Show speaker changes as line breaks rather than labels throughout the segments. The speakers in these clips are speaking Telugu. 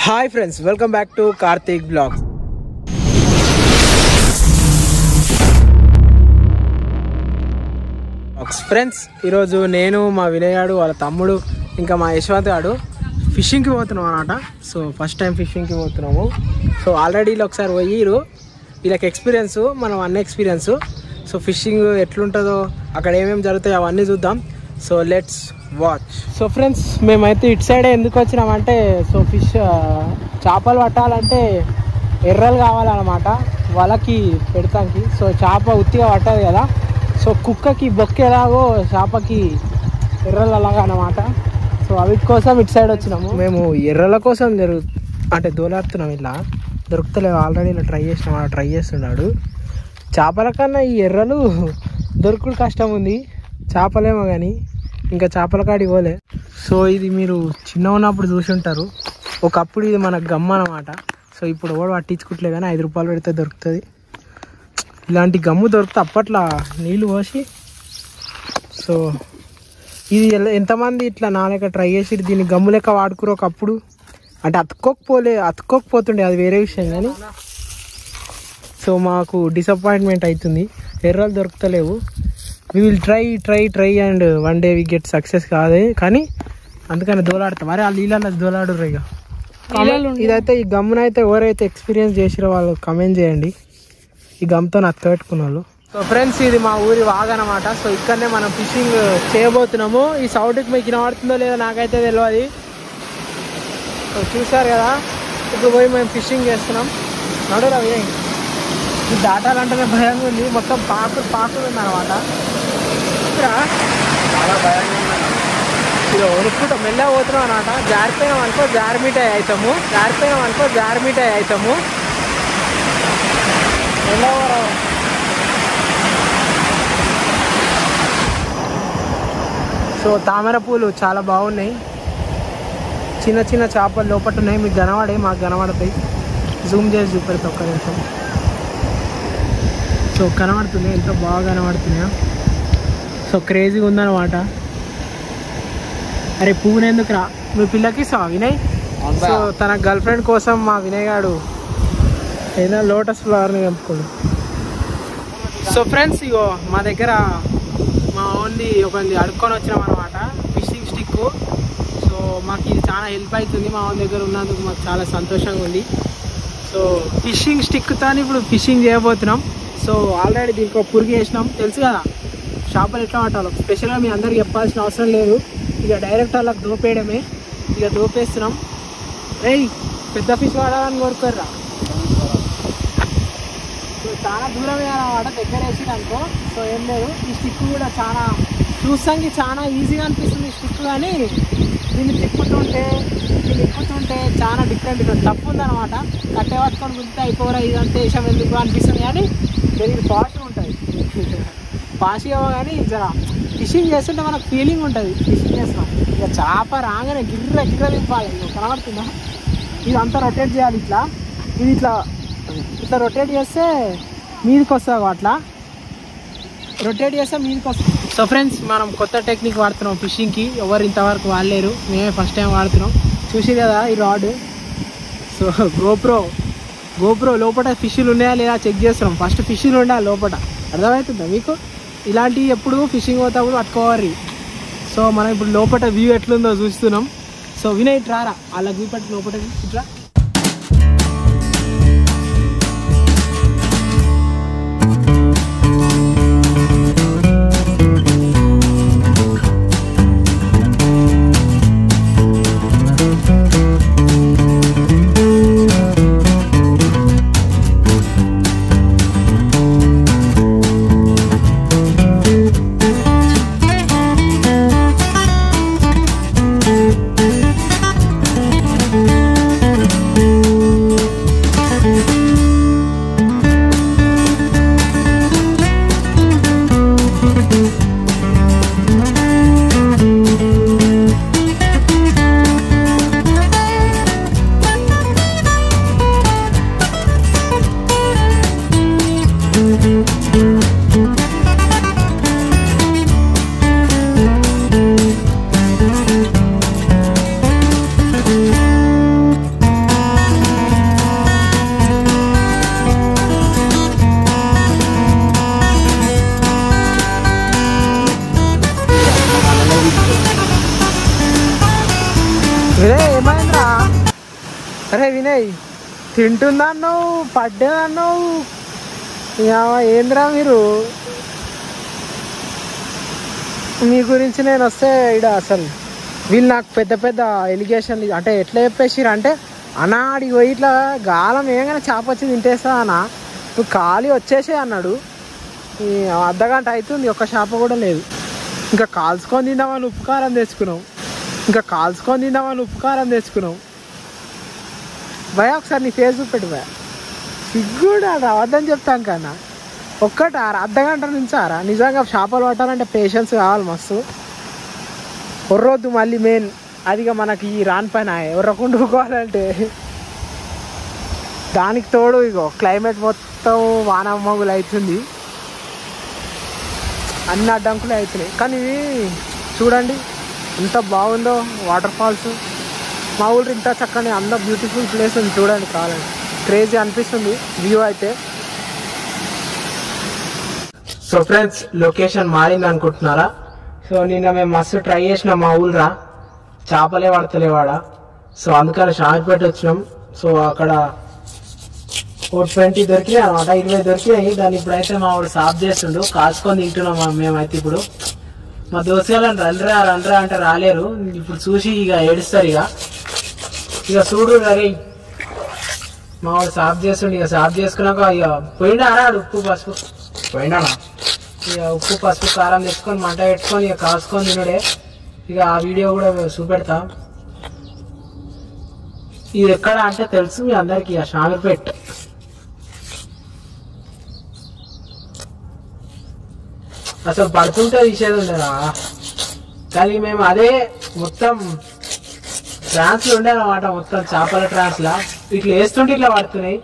Hi friends welcome back to Karthik blogs friends ఈరోజు నేను మా వినయ్ గాడు వాళ్ళ తమ్ముడు ఇంకా మా యశ్వంత్ గాడు ఫిషింగ్కి పోతున్నాం అనమాట సో ఫస్ట్ టైం ఫిషింగ్కి పోతున్నాము సో ఆల్రెడీ వీళ్ళు ఒకసారి పోయిరు వీళ్ళకి ఎక్స్పీరియన్స్ మనం అన్న ఎక్స్పీరియన్స్ సో ఫిషింగ్ ఎట్లుంటుందో అక్కడ ఏమేమి జరుగుతాయో అవన్నీ చూద్దాం so let's watch so friends మేమైతే ఇటు సైడే ఎందుకు వచ్చినామంటే సో ఫిష్ చేపలు పట్టాలంటే ఎర్రలు కావాలన్నమాట వాళ్ళకి పెడతానికి సో చేప ఉత్తిగా పట్టదు కదా సో కుక్కకి బొక్కేలాగో చేపకి ఎర్రలు అలాగా అన్నమాట సో అవిటి కోసం ఇటు సైడ్ వచ్చినాము మేము ఎర్రల కోసం జరుగు అంటే దోలాడుతున్నాం ఇలా దొరుకుతలేవు ఆల్రెడీ ఇలా ట్రై చేసినాం అలా ట్రై చేస్తున్నాడు చేపల కన్నా ఈ ఎర్రలు దొరుకుడు కష్టం ఉంది చేపలేమో కానీ ఇంకా చేపల కాడికి పోలే సో ఇది మీరు చిన్న ఉన్నప్పుడు చూసి ఉంటారు ఒకప్పుడు ఇది మన గమ్మ అనమాట సో ఇప్పుడు ఎవడు పట్టించుకుంటలే కానీ ఐదు రూపాయలు పెడితే దొరుకుతుంది ఇలాంటి గమ్ము దొరికితే అప్పట్లో నీళ్ళు పోసి సో ఇది ఎలా- ఎంతమంది ఇట్లా నా లెక్క ట్రై చేసి దీన్ని గమ్ము లెక్క వాడుకురు ఒకప్పుడు అంటే అతుక్కోకపోలే అతుక్కోకపోతుండే అది వేరే విషయం కానీ సో మాకు డిసప్పాయింట్మెంట్ అవుతుంది ఎర్రలు దొరుకుతలేవు we will try try try and one day we get success కాదే కానీ అందుకని దోలాడతాం అరే ఆ నీళ్ళలో దోలాడు ఇక ఇదైతే ఈ గమ్మున అయితే ఎవరైతే ఎక్స్పీరియన్స్ చేసిరో వాళ్ళు కమెంట్ చేయండి ఈ గమ్తో అత్త పెట్టుకున్న వాళ్ళు సో ఫ్రెండ్స్ ఇది మా ఊరి వాగ్ అనమాట సో ఇక్కడనే మనం ఫిషింగ్ చేయబోతున్నాము ఈ సౌండ్కి మీకు వినబడుతుందో లేదో నాకైతే తెలియదు సో చూసారు కదా ఇప్పుడు పోయి మేము ఫిషింగ్ చేస్తున్నాం నడురా వినయ్ ఇది దాటాలంటేనే భయంగా ఉంది మొత్తం పాకులు పాకులు ఉంది అనమాట
చాలా భయంగా ఉందన్న.
ఇది వణుకుంటాం మెల్లగా పోతున్నాం అనమాట జారిపోయినాం అనుకో జారిమిటాయి అవుతాము జారిపోయినాం అనుకో జారిమిటాయి అవుతాము మెల్లగా పోరా. సో తామర పూలు చాలా బాగున్నాయి చిన్న చిన్న చేపలు లోపల ఉన్నాయి మీకు కనబడే మాకు కనబడతాయి జూమ్ చేసి చూపెడతా ఒక్క నిమిషం సో కనబడుతున్నాయి ఎంతో బాగా కనబడుతున్నాయా సో క్రేజీగా ఉందన్నమాట అరే పువ్వుని ఎందుకు రా మీ పిల్లకి ఇస్తావా వినయ్
అవును
సో
బా.
తన గర్ల్ ఫ్రెండ్ కోసం మా వినయ్ గాడు ఏదైనా లోటస్ ఫ్లవర్ని చంపుకోడు సో ఫ్రెండ్స్ ఇగో మా దగ్గర మా ఓన్లీ ఒక అడుక్కొని వచ్చినాం అనమాట ఫిషింగ్ స్టిక్ సో మాకు ఇది చాలా హెల్ప్ అవుతుంది మా వాళ్ళ దగ్గర ఉన్నందుకు మాకు చాలా సంతోషంగా ఉంది సో ఫిషింగ్ స్టిక్తో ఇప్పుడు ఫిషింగ్ చేయబోతున్నాం సో ఆల్రెడీ దీనికి ఒక పురుగు వేసినాం తెలుసు కదా చేపలు ఎట్లా పట్టాలో స్పెషల్గా మీ అందరికి చెప్పాల్సిన అవసరం లేదు ఇక డైరెక్ట్ వాళ్ళకి దోపేయడమే ఇక దోపేస్తున్నాం రేయ్ పెద్ద ఫిష్ వాడాలని కోరుకోర్రా సో చాలా దూరం వేయాలన్నమాట దగ్గర వేసి అనుకో సో ఏం లేదు ఈ స్టిక్ కూడా చాలా చూసానికి చాలా ఈజీగా అనిపిస్తుంది ఈ స్టిక్ కానీ దీన్ని తిప్పుతుంటే దీన్ని తిప్పుతుంటే చాలా డిఫరెంట్ డిఫరెంట్ తప్పు ఉందన్నమాట కట్టె పట్టుకొని గుంతే అయిపోరా ఇదంతా వేసాం ఎందుకు అనిపిస్తుంది కానీ దీనికి పాష్ ఉంటుంది పాష్ ఏమో కానీ జర ఫిషింగ్ చేస్తుంటే మనకు ఫీలింగ్ ఉంటుంది ఫిషింగ్ చేస్తాం ఇక చేప రాగానే గిర్ర గిర్ర దింపాలి ఇక కనబడుతుందా ఇది అంతా రొటేట్ చేయాలి ఇట్లా ఇది ఇట్లా ఇట్లా రొటేట్ చేస్తే మీదకి వస్తుంది అట్లా రొటేట్ చేస్తే మీదకి వస్తుంది సో ఫ్రెండ్స్ మనం కొత్త టెక్నిక్ వాడుతున్నాం ఫిషింగ్కి ఎవరు ఇంతవరకు వాడలేరు మేమే ఫస్ట్ టైం వాడుతున్నాం చూసి కదా ఈ రాడ్ సో గోప్రో గోప్రో లోపల ఫిష్లు ఉన్నాయా లేదా చెక్ చేస్తున్నాం ఫస్ట్ ఫిష్లు ఉండాలి లోపల అర్థమవుతుందా మీకు ఇలాంటివి ఎప్పుడు ఫిషింగ్ పోతాప్పుడు పట్టుకోవాలి సో మనం ఇప్పుడు లోపల వ్యూ ఎట్లుందో చూస్తున్నాం సో వినయ్ ఇటు రారా అలా వ్యూ పట్టి లోపల ఇట్రా అరే వినయ్ తింటుందన్నావు పడ్డేదన్నావు యావ, ఏందిరా మీరు మీ గురించి నేను వస్తే ఇడ అసలు వీళ్ళు నాకు పెద్ద పెద్ద ఎలిగేషన్లు అంటే ఎట్లా చెప్పేసిరు అంటే అన్నా ఆడికి పోయి ఇట్లా గాలం ఏమైనా చేప వచ్చి తింటేస్తా అన్న నువ్వు ఖాళీ వచ్చేసే అన్నాడు ఈ అర్ధగంట అవుతుంది ఒక్క చేప కూడా లేదు ఇంకా కాల్చుకొని తిందామని ఉప్పు కారం తెచ్చుకున్నాం ఇంకా కాల్చుకొని తిందామని ఉప్పు కారం తెచ్చుకున్నాం భయ ఒకసారి నీ ఫేస్ పెట్టు భయ సిగ్గుడు రావద్దని చెప్తాం కన్నా ఒక్కట అర్ధ గంట నుంచి ఆరా నిజంగా చేపలు పట్టాలంటే పేషెన్స్ కావాలి మస్తు ఒర్రొద్దు మళ్ళీ మెయిన్ అదిగా మనకి ఈ రాని పైన ఎర్రకుండుకోవాలంటే దానికి తోడు ఇగో క్లైమేట్ మొత్తం వాన మగులు అవుతుంది అన్ని అడ్డంకులు అవుతున్నాయి కానీ ఇవి చూడండి ఎంత బాగుందో వాటర్ ఫాల్స్ మా ఊళ్ళో ఇంత చక్కని అంత బ్యూటిఫుల్ ప్లేస్ ఉంది చూడండి కావాలండి క్రేజీ అనిపిస్తుంది వ్యూ అయితే సో ఫ్రెండ్స్ లొకేషన్ మారింది అనుకుంటున్నారా సో నిన్న మేము మస్తు ట్రై చేసినాం మా ఊళ్ళో చేపలే పడతలేవాడ సో అందుకని షార్పేట వచ్చినాం సో అక్కడ ఓ ట్వంటీ దొరికినాయి అనమాట ఇరవై దొరికినాయి దాన్ని ఇప్పుడైతే మా వాడు సాఫ్ చేస్తుండు కాల్చుకొని తింటున్నాం మా- మేమైతే ఇప్పుడు మా దోస్తులను రండ్రా రండ్రా అంటే రాలేరు ఇప్పుడు చూసి ఇక ఏడుస్తారు ఇక ఇక చూడు రవి మా వాడు సాఫ్ చేస్తుండు ఇక సాఫ్ చేసుకున్నాక ఇక పోయిండా రాడు ఉప్పు పసుపు
పోయినా
ఇక ఉప్పు పసుపు కారం తెచ్చుకొని మంట పెట్టుకొని ఇక కాల్చుకొని తినడే ఇక ఆ వీడియో కూడా చూపెడతా ఇది ఎక్కడ అంటే తెలుసు మీ అందరికి ఇక షామీర్పేట్ అసలు పడుతుంటే తీసేది ఉండేదా కానీ మేము అదే మొత్తం ట్రాన్స్ లో ఉండే అనమాట మొత్తం చేపల ట్రాన్స్ లా ఇట్లా వేస్తుంటే ఇట్లా పడుతున్నాయి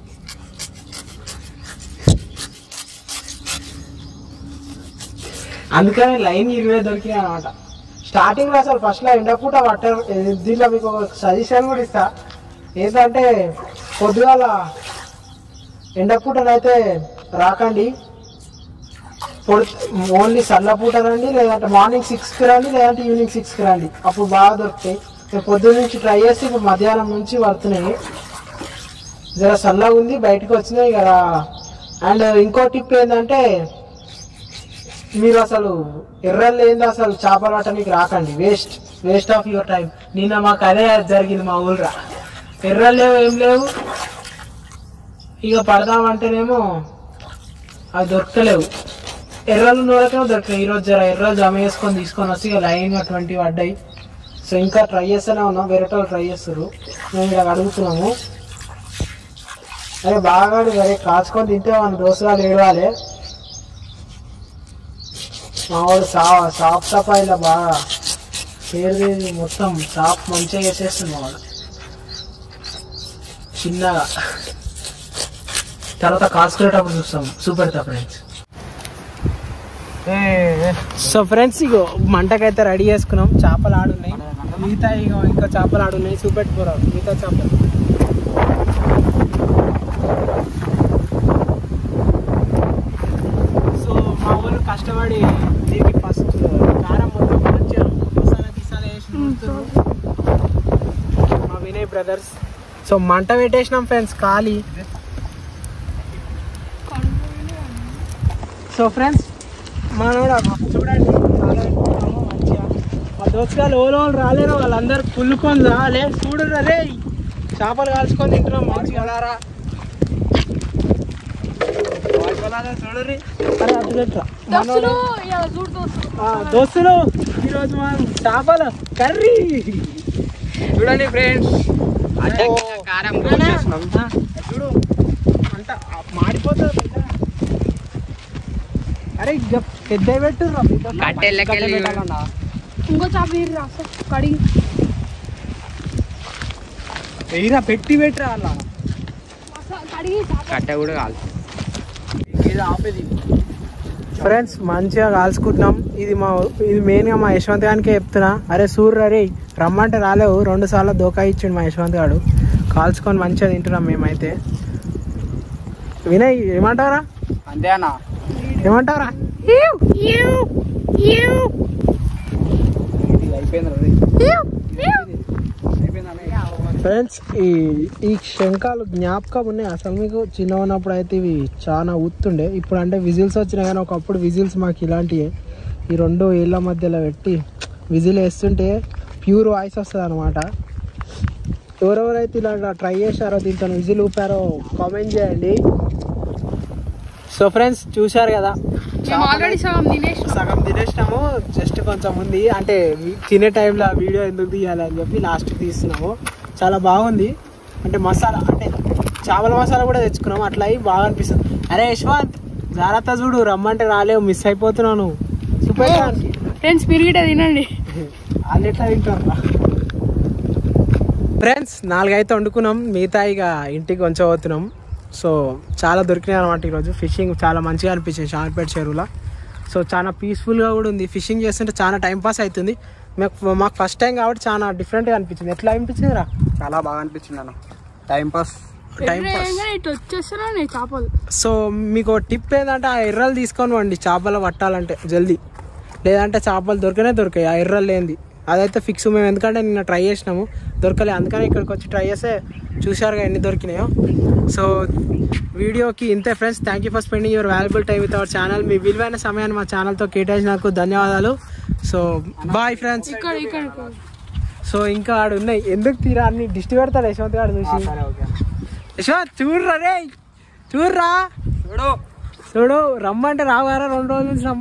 అందుకని లైన్ ఇరవై దొరికినాయి అనమాట స్టార్టింగ్ లో అసలు ఫస్ట్ లో ఎండపూట పట్టారు దీంట్లో మీకు ఒక సజెషన్ కూడా ఇస్తా ఏంటంటే పొద్దుగాల ఎండపూటనైతే రాకండి ఓన్లీ సల్లపూట రండి లేదంటే మార్నింగ్ సిక్స్కి రండి లేదంటే ఈవినింగ్ సిక్స్కి రండి అప్పుడు బాగా దొరుకుతాయి మేము పొద్దున్న నుంచి ట్రై చేస్తే ఇప్పుడు మధ్యాహ్నం నుంచి పడుతున్నాయి జర చల్లగా ఉంది బయటకు వచ్చినాయి కదా అండ్ ఇంకో టిప్ ఏంటంటే మీరు అసలు ఎర్రలు ఏంది అసలు చేపలు పట్టడానికి రాకండి waste waste of your time నిన్న మాకు అదే జరిగింది మా ఊళ్ళో ఎర్రలు లేవు ఏం లేవు ఇక పడదామంటేనేమో అవి దొరకలేవు ఎర్రలు నూరకేమో దొరికాయి ఈరోజు జర ఎర్రలు జమ చేసుకొని తీసుకొని వస్తే ఇక లైన్ ట్వంటీ పడ్డాయి సో ఇంకా ట్రై చేస్తూనే ఉన్నాం వేరే వాళ్ళు ట్రై చేస్తారు మేము ఇలా అడుగుతున్నాము అరే బాగా అరే కాచుకొని తింటే మన దోసగాలు ఏడవాలి మా వాడు సా సాఫ్ సఫాయిలో బాగా పేరు మొత్తం సాఫ్ మంచిగా చేసేస్తుంది మా వాడు చిన్నగా తర్వాత కాసుకునేటప్పుడు చూస్తాం చూపెడతా ఫ్రెండ్స్ సో ఫ్రెండ్స్ ఇగో మంటకైతే రెడీ చేసుకున్నాం చేపలు ఆడున్నాయి మిగతా ఇగో ఇంకా చేపలు ఆడున్నాయి చూపెట్టుకోరాదు మిగతా చేపలు సో మా ఊరు కష్టపడి దీనికి ఫస్ట్ కారం మొత్తం మంచిగా మసాలా గిసాలా వేసి నూరుతున్నారు. మా వినయ్ బ్రదర్స్ సో మంట పెట్టేసినాం ఫ్రెండ్స్ ఖాళీ సో ఫ్రెండ్స్ మనోడు చూడండి చాలా పెట్టుకున్నాము మంచిగా మా దోస్తుగాలు ఓలో వాళ్ళు రాలేరు వాళ్ళందరూ పుల్లుకొని రాలే చూడు రే చేపలు కాల్చుకొని తింటున్నాం మంచిగా రారా చూడరి అరే అటు పెట్టరా మనోడు ఆ, దోస్తులు ఈరోజు మనం చేపలు కర్రీ
చూడండి ఫ్రెండ్స్
కారం చూడు అంట మాడిపోతుంది పెద్ద. అరే ఇక పెద్ద పెట్టు
కట్టెలకెళ్ళి
ఇంకో చేప నీరు రా సార్ కడిగి
వెయ్యిరా పెట్టి పెట్టరా అలా
అసలు కడిగి చేప
కట్ట కూడా కాదు
ఇది ఆపేది ఫ్రెండ్స్ మంచిగా కాల్చుకుంటున్నాం ఇది మా ఇది మెయిన్గా మా యశ్వంత్ గానికే చెప్తున్నా అరే సూర్య రే రమ్మంటే రాలేవు రెండు సార్లు దోకా ఇచ్చిండు మా యశ్వంత్ గాడు కాల్చుకొని మంచిగా తింటున్నాం మేమైతే వినయ్ ఏమంటారా
అంతే అన్న
ఏమంటారా
ఇది అయిపోయింది రా ఇది. అయిపోయింది అన్న
ఫ్రెండ్స్ ఈ ఈ శంఖాలు జ్ఞాపకం ఉన్నాయి అసలు మీకు చిన్న ఉన్నప్పుడు అయితే ఇవి చాలా ఊతుండే ఇప్పుడు అంటే విజిల్స్ వచ్చినాయి కానీ ఒకప్పుడు విజిల్స్ మాకు ఇలాంటివి ఈ రెండు ఏళ్ళ మధ్యలో పెట్టి విజిల్ వేస్తుంటే ప్యూర్ వాయిస్ వస్తుంది అనమాట ఎవరెవరైతే ఇలా ట్రై చేశారో దీంతో విజిల్ ఊపారో కామెంట్ చేయండి సో ఫ్రెండ్స్ చూశారు కదా
మేము ఆల్రెడీ సగం తినేసి
సగం తినేసినాము జస్ట్ కొంచెం ఉంది అంటే వి- తినే టైంలో వీడియో ఎందుకు తీయాలి అని చెప్పి లాస్ట్ తీస్తున్నాము చాలా బాగుంది అంటే మసాలా అంటే చేపల మసాలా కూడా తెచ్చుకున్నాము అట్లా అయి బాగా అనిపిస్తుంది అరే యశ్వంత్ జాగ్రత్త చూడు రమ్మంటే రాలేవు మిస్ అయిపోతున్నాను సూపర్
ఫ్రెండ్స్ మీరు గిట్ట తినండి
వాళ్ళు ఎట్లా తింటారు ఫ్రెండ్స్ నాలుగైతే వండుకున్నాం మిగతా ఇక ఇంటికి ఉంచబోతున్నాం సో చాలా దొరికినాయి అనమాట ఈరోజు ఫిషింగ్ చాలా మంచిగా అనిపించింది షార్పేట చెరువులో సో చాలా పీస్ఫుల్గా కూడా ఉంది ఫిషింగ్ చేస్తుంటే చాలా టైం పాస్ అవుతుంది మాకు మాకు ఫస్ట్ టైం కాబట్టి చాలా డిఫరెంట్గా అనిపించింది ఎట్లా అనిపించింది రా
చాలా బాగా అనిపించింది అన్న టైం పాస్
టైం పాస్
ఎర్రగా ఇటు వచ్చేస్తున్నాయి చేపలు
సో మీకు టిప్ ఏంటంటే ఆ ఎర్రలు తీసుకొని వండి చేపలు పట్టాలంటే జల్దీ లేదంటే చేపలు దొరికనే దొరికాయి ఆ ఎర్రలు లేనిది అదైతే ఫిక్స్ మేము ఎందుకంటే నిన్న ట్రై చేసినాము దొరకలే అందుకని ఇక్కడికి వచ్చి ట్రై చేస్తే చూసారుగా ఎన్ని దొరికినాయో సో వీడియోకి ఇంతే friends thank you for spending your valuable time with our channel మీ విలువైన సమయాన్ని మా ఛానల్తో కేటాయించినందుకు ధన్యవాదాలు సో బాయ్ ఫ్రెండ్స్
ఇక్కడ ఇక్కడ ఇక్కడ.
సో ఇంకా ఆడు ఉన్నాయి ఎందుకు తీరా అన్ని దిష్టి పెడతాడు యశ్వంత్ గారు చూసి
సరే ఓకే
యశ్వంత్ చూడరా రే చూడరా
చూడు
చూడు రమ్మంటే రావారా రెండు రోజుల నుంచి రమ్మ-